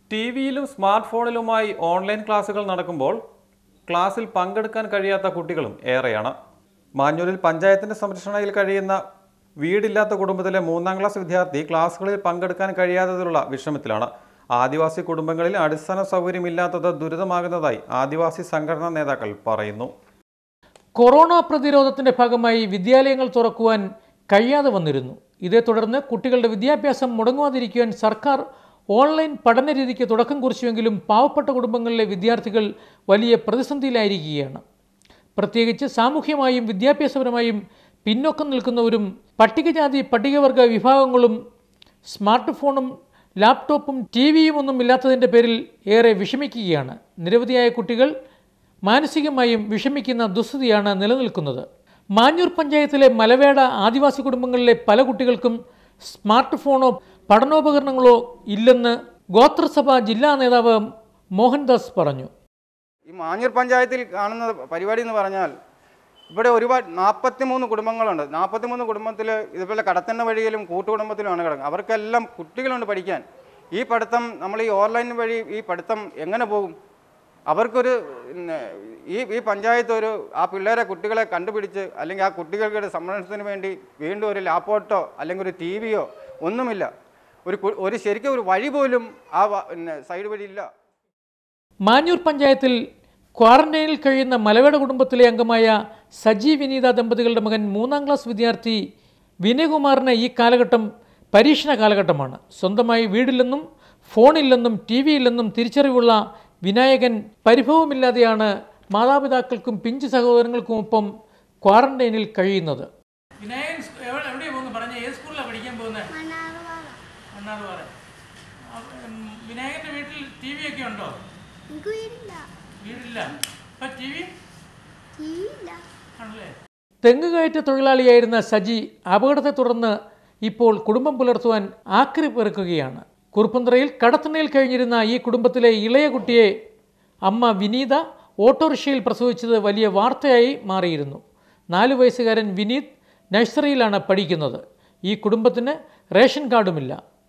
T വിയിലും smart ഫോണിലുമായി online ക്ലാസുകൾ നടക്കുമ്പോൾ ക്ലാസ്സിൽ പങ്കെടുക്കാൻ കഴിയാത്ത കുട്ടികളും ഏറെയാണ് മാഞ്ഞൂരിൽ പഞ്ചായത്തിന്റെ സംരക്ഷണയിൽ കഴിയുന്ന വീടില്ലാത്ത കുടുംബത്തിലെ മൂന്നാം ക്ലാസ് വിദ്യാർത്ഥി ക്ലാസ്സുകളിൽ പങ്കെടുക്കാൻ കഴിയാത്തതിലുള്ള വിഷമത്തിലാണ് ആദിവാസി കുടുംബങ്ങളിൽ അടിസ്ഥാന സൗകര്യമില്ലാത്തത് ദുരിതമാകുന്നതായി ആദിവാസി സംഘടനാ നേതാക്കൾ പറയുന്നു കൊറോണ പ്രതിരോധത്തിന്റെ ഭാഗമായി വിദ്യാലയങ്ങൾ തുറക്കുവാൻ കഴിയാതെ വന്നിരുന്നു ഇതേ തുടർന്ന് കുട്ടികളുടെ വിദ്യാഭ്യാസം മുടങ്ങുവാതിരിക്കുവാൻ സർക്കാർ ഓൺലൈൻ പഠന രീതിക്ക് തുടക്കം കുറിച്ചുവെങ്കിലും പാവപ്പെട്ട കുടുംബങ്ങളിലെ വിദ്യാർത്ഥികൾ വലിയ പ്രതിസന്ധിയിലായിരിക്കുകയാണ് പ്രത്യേകിച്ച് സാമൂഹ്യമായും വിദ്യാഭ്യാസപരമായും പിന്നോക്കം നിൽക്കുന്നവരും പട്ടികജാതി പട്ടികവർഗ വിഭാഗങ്ങളും സ്മാർട്ട് ഫോണും ലാപ്ടോപ്പും ടി വിയും ഒന്നും ഇല്ലാത്തതിൻ്റെ പേരിൽ ഏറെ വിഷമിക്കുകയാണ് നിരവധിയായ കുട്ടികൾ മാനസികമായും വിഷമിക്കുന്ന ദുസ്ഥിതിയാണ് നിലനിൽക്കുന്നത് മാഞ്ഞൂർ പഞ്ചായത്തിലെ മലവേട ആദിവാസി കുടുംബങ്ങളിലെ പല കുട്ടികൾക്കും സ്മാർട്ട് ഫോണോ പഠനോപകരണങ്ങളോ ഇല്ലെന്ന് ഗോത്രസഭ ജില്ലാ നേതാവ് മോഹൻദാസ് പറഞ്ഞു ഈ മാഞ്ഞൂർ പഞ്ചായത്തിൽ കാണുന്ന പരിപാടി എന്ന് പറഞ്ഞാൽ ഇവിടെ ഒരുപാട് നാൽപ്പത്തി മൂന്ന് കുടുംബങ്ങളുണ്ട് നാൽപ്പത്തി മൂന്ന് കുടുംബത്തിൽ ഇതുപോലെ കടത്തണ്ണ വഴിയിലും കൂട്ടുകുടുംബത്തിലുമാണ് കിടക്കുന്നത് അവർക്കെല്ലാം കുട്ടികളുണ്ട് പഠിക്കാൻ ഈ പഠിത്തം നമ്മൾ ഈ ഓൺലൈൻ വഴി ഈ പഠിത്തം എങ്ങനെ പോകും അവർക്കൊരു പിന്നെ, ഈ ഈ പഞ്ചായത്ത് ഒരു ആ പിള്ളേരെ കുട്ടികളെ കണ്ടുപിടിച്ച് അല്ലെങ്കിൽ ആ കുട്ടികളുടെ സംരക്ഷണത്തിന് വേണ്ടി വീണ്ടും ഒരു ലാപ്ടോപ്പോ അല്ലെങ്കിൽ ഒരു ടി വിയോ ഒന്നുമില്ല ഒരു കു- ഒരു ശരിക്കും ഒരു വഴി പോലും ആ വ- പിന്നെ സൈഡ് വഴി ഇല്ല മാഞ്ഞൂർ പഞ്ചായത്തിൽ ക്വാറന്റൈനിൽ കഴിയുന്ന മലവേട കുടുംബത്തിലെ അംഗമായ സജി വിനീത ദമ്പതികളുടെ മകൻ മൂന്നാം ക്ലാസ് വിദ്യാർത്ഥി വിനയകുമാറിന് ഈ കാലഘട്ടം പരീക്ഷണ കാലഘട്ടമാണ് സ്വന്തമായി വീടില്ലെന്നും ഫോണില്ലെന്നും ടി വിയില്ലെന്നും തിരിച്ചറിവുള്ള വിനായകൻ പരിഭവമില്ലാതെയാണ് മാതാപിതാക്കൾക്കും പിഞ്ചു സഹോദരങ്ങൾക്കുമൊപ്പം ക്വാറന്റൈനിൽ കഴിയുന്നത് വിനായകൻ എവിടെയാണ് പോകുന്നത് പറഞ്ഞ ഏത് സ്കൂളിലാണ് പഠിക്കാൻ പോകുന്നത് മണ്ണാറുപാറ വിനായകന്റെ വീട്ടിൽ ടി വി ഒക്കെ ഉണ്ടോ എനിക്ക് വീടില്ല വീടില്ല ഇപ്പൊ ടി വി ടി വി ഇല്ല ആണല്ലേ തെങ്ങുകയറ്റ തൊഴിലാളിയായിരുന്ന സജി അപകടത്തെ തുടർന്ന് ഇപ്പോൾ കുടുംബം പുലർത്തുവാൻ ആക്രി പെറുക്കുകയാണ് കുറുപ്പന്തറയിൽ കടത്തണ്ണയിൽ കഴിഞ്ഞിരുന്ന ഈ കുടുംബത്തിലെ ഇളയ കുട്ടിയെ അമ്മ വിനീത ഓട്ടോറിക്ഷയിൽ പ്രസവിച്ചത് വലിയ വാർത്തയായി മാറിയിരുന്നു നാല് വയസ്സുകാരൻ വിനീത് നഴ്സറിയിലാണ് പഠിക്കുന്നത് ഈ കുടുംബത്തിന് റേഷൻ കാർഡുമില്ല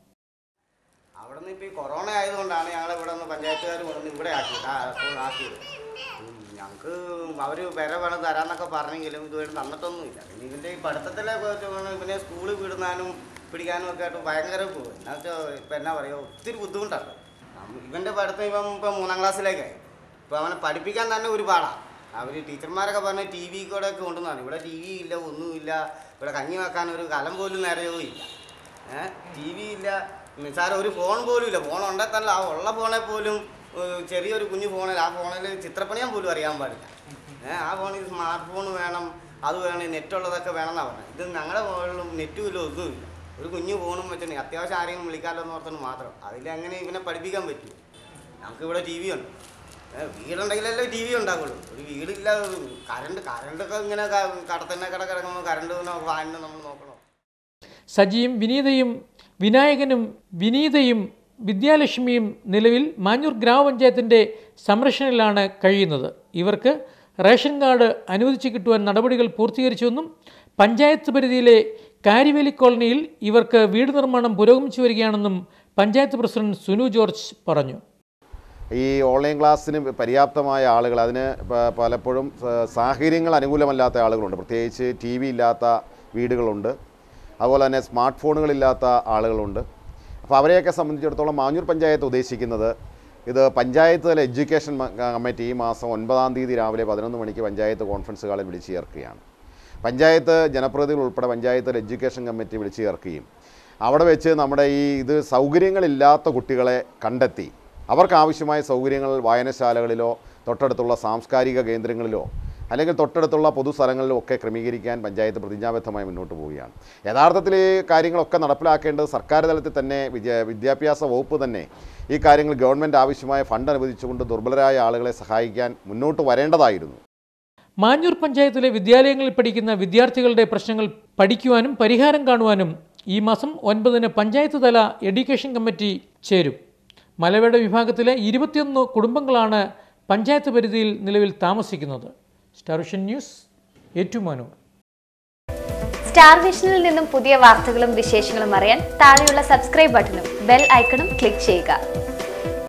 അവിടെ നിന്ന് ഇപ്പോൾ ഈ കൊറോണ ആയതുകൊണ്ടാണ് ഞങ്ങൾ ഇവിടെ നിന്ന് പഞ്ചായത്തുകാർ കൊണ്ടുവന്ന് ഇവിടെ ആക്കിയത് ആ സ്കൂൾ ആക്കിയത് ഞങ്ങൾക്ക് അവർ വില വേണം തരാമെന്നൊക്കെ പറഞ്ഞെങ്കിലും ഇതുവരെ തന്നിട്ടൊന്നുമില്ല പിന്നെ ഇതിൻ്റെ ഈ പഠിത്തത്തിലെ കുറിച്ച് വേണം പിന്നെ സ്കൂളിൽ വിടുന്നാനും പിടിക്കാനും ഒക്കെ ആയിട്ട് ഭയങ്കര പോകും എന്നാ വെച്ചാൽ ഇപ്പം എന്നാ പറയുക ഒത്തിരി ബുദ്ധിമുട്ടാണ് നമ്മ- ഇവൻ്റെ പഠിത്തം ഇപ്പം ഇപ്പം മൂന്നാം ക്ലാസ്സിലേക്കായി ഇപ്പം അവനെ പഠിപ്പിക്കാൻ തന്നെ ഒരു പാടാണ് അവർ ടീച്ചർമാരൊക്കെ പറഞ്ഞ ടി വി കൂടെ ഒക്കെ കൊണ്ടുവന്നാണ് ഇവിടെ ടി വി ഇല്ല ഒന്നുമില്ല ഇവിടെ കഞ്ഞി വെക്കാൻ ഒരു കലം പോലും നേരെയോ ഇല്ല ഏഹ് ടി വി ഇല്ല നിസ്സാരം ഒരു ഫോൺ പോലും ഇല്ല ഫോൺ ഉണ്ടെങ്കിൽ തന്നെ ആ ഉള്ള ഫോണെ പോലും ഏഹ് ചെറിയൊരു കുഞ്ഞു ഫോണിൽ ആ ഫോണിൽ ചിത്രപ്പണിയാൻ പോലും അറിയാൻ പാടില്ല ഏഹ് ആ ഫോണിൽ സ്മാർട്ട് ഫോൺ വേണം അത് വേണം നെറ്റുള്ളതൊക്കെ വേണം എന്നാണ് പറഞ്ഞത് ഇത് ഞങ്ങളുടെ ഫോണിലും നെറ്റും ഇല്ല ഒന്നുമില്ല ഒരു കുഞ്ഞു ഫോണും വെച്ചിട്ടുണ്ട് അത്യാവശ്യം ആരെങ്കിലും വിളിക്കാമല്ലോ എന്ന് ഓർത്തു മാത്രം അതിലെങ്ങനെ ഇവനെ പഠിപ്പിക്കാൻ പറ്റും ഞങ്ങൾക്ക് ഇവിടെ ടി വി ഉണ്ട് ഏഹ് വീടുണ്ടെങ്കിലല്ലേ ടി വി ഉണ്ടാകുള്ളൂ ഒരു വീടില്ല കറണ്ട് കറണ്ടൊക്കെ ഇങ്ങനെ ക- കടത്തന്നെ കട കിടക്കുമ്പോൾ കറണ്ട് ഫാനിന് നമ്മൾ നോക്കണം സജിയും വിനീതയും വിനായകനും വിനീതയും വിദ്യാലക്ഷ്മിയും നിലവിൽ മാഞ്ഞൂർ ഗ്രാമപഞ്ചായത്തിൻ്റെ സംരക്ഷണയിലാണ് കഴിയുന്നത് ഇവർക്ക് റേഷൻ കാർഡ് അനുവദിച്ചു കിട്ടുവാൻ നടപടികൾ പൂർത്തീകരിച്ചുവെന്നും പഞ്ചായത്ത് പരിധിയിലെ കാരിവേലി കോളനിയിൽ ഇവർക്ക് വീട് നിർമ്മാണം പുരോഗമിച്ചു വരികയാണെന്നും പഞ്ചായത്ത് പ്രസിഡന്റ് സുനു ജോർജ് പറഞ്ഞു ഈ ഓൺലൈൻ ക്ലാസ്സിന് പര്യാപ്തമായ ആളുകൾ അതിന് പ- പലപ്പോഴും സ- സാഹചര്യങ്ങൾ അനുകൂലമല്ലാത്ത ആളുകളുണ്ട് പ്രത്യേകിച്ച് ടി വി ഇല്ലാത്ത വീടുകളുണ്ട് അതുപോലെ തന്നെ സ്മാർട്ട് ഫോണുകളില്ലാത്ത ആളുകളുണ്ട് അപ്പോൾ അവരെയൊക്കെ സംബന്ധിച്ചിടത്തോളം മാഞ്ഞൂർ പഞ്ചായത്ത് ഉദ്ദേശിക്കുന്നത് ഇത് പഞ്ചായത്ത് തല എഡ്യൂക്കേഷൻ മ- കമ്മിറ്റി ഈ മാസം ഒൻപതാം തീയതി രാവിലെ പതിനൊന്ന് മണിക്ക് പഞ്ചായത്ത് കോൺഫറൻസ് ഹാളിൽ വിളിച്ചു ചേർക്കുകയാണ് പഞ്ചായത്ത് ജനപ്രതിനിധികൾ ഉൾപ്പെടെ പഞ്ചായത്ത് തല എഡ്യൂക്കേഷൻ കമ്മിറ്റി വിളിച്ചു ചേർക്കുകയും അവിടെ വെച്ച് നമ്മുടെ ഈ ഇത് സൗകര്യങ്ങളില്ലാത്ത കുട്ടികളെ കണ്ടെത്തി അവർക്ക് ആവശ്യമായ സൗകര്യങ്ങൾ വായനശാലകളിലോ തൊട്ടടുത്തുള്ള സാംസ്കാരിക കേന്ദ്രങ്ങളിലോ അല്ലെങ്കിൽ തൊട്ടടുത്തുള്ള പൊതുസ്ഥലങ്ങളിലോ ഒക്കെ ക്രമീകരിക്കാൻ പഞ്ചായത്ത് പ്രതിജ്ഞാബദ്ധമായി മുന്നോട്ട് പോവുകയാണ് യഥാർത്ഥത്തിൽ ഈ കാര്യങ്ങളൊക്കെ നടപ്പിലാക്കേണ്ടത് സർക്കാർ തലത്തിൽ തന്നെ വിദ്യാ വിദ്യാഭ്യാസ വകുപ്പ് തന്നെ ഈ കാര്യങ്ങൾ ഗവൺമെൻറ് ആവശ്യമായ ഫണ്ട് അനുവദിച്ചുകൊണ്ട് ദുർബലരായ ആളുകളെ സഹായിക്കാൻ മുന്നോട്ട് വരേണ്ടതായിരുന്നു മാഞ്ഞൂർ പഞ്ചായത്തിലെ വിദ്യാലയങ്ങളിൽ പഠിക്കുന്ന വിദ്യാർത്ഥികളുടെ പ്രശ്നങ്ങൾ പഠിക്കുവാനും പരിഹാരം കാണുവാനും ഈ മാസം ഒൻപതിന് പഞ്ചായത്ത് തല എഡ്യൂക്കേഷൻ കമ്മിറ്റി ചേരും മലവേട വിഭാഗത്തിലെ ഇരുപത്തിയൊന്ന് കുടുംബങ്ങളാണ് പഞ്ചായത്ത് പരിധിയിൽ നിലവിൽ താമസിക്കുന്നത് സ്റ്റാർവിഷൻ ന്യൂസ് ഏറ്റുമാനൂർ സ്റ്റാർ വിഷനിൽ നിന്നും പുതിയ വാർത്തകളും വിശേഷങ്ങളും അറിയാൻ താഴെയുള്ള സബ്സ്ക്രൈബ് ബട്ടണും ബെൽ ഐക്കണും ക്ലിക്ക് ചെയ്യുക